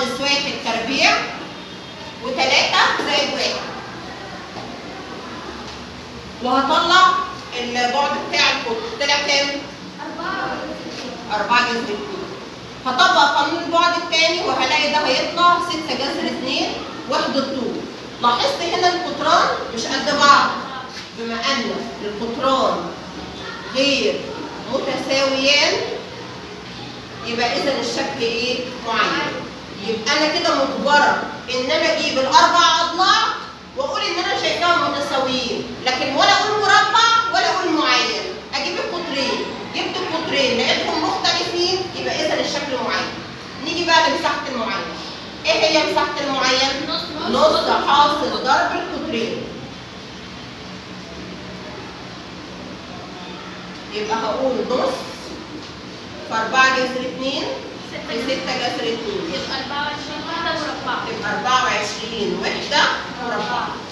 ناقص واحد تربيع وتلاتة زائد واحد وهطلع البعد بتاع القطر طلع كام؟ أربعة جذر اتنين هطبق قانون البعد التاني وهلاقي ده هيطلع ستة جذر اتنين وحدة طول لاحظت هنا القطران مش قد بعض بما أن القطران غير متساويان يبقى إذا الشكل إيه؟ معين يبقى أنا كده مجبرة إن أنا أجيب الأربع أضلاع وأقول إن أنا شايفاهم متساويين لكن ولا أقول مربع ولا أقول معين أجيب القطرين جبت القطرين لقيتهم مختلفين يبقى إذا الشكل معين نيجي بقى لمساحة المعين إيه هي مساحة المعين؟ نص نص حاصل ضرب القطرين يبقى هقول نص في 4 جذر 2 في 6 جذر 2 يبقى 24 واحدة مربعة تبقى 24 وحدة مربعة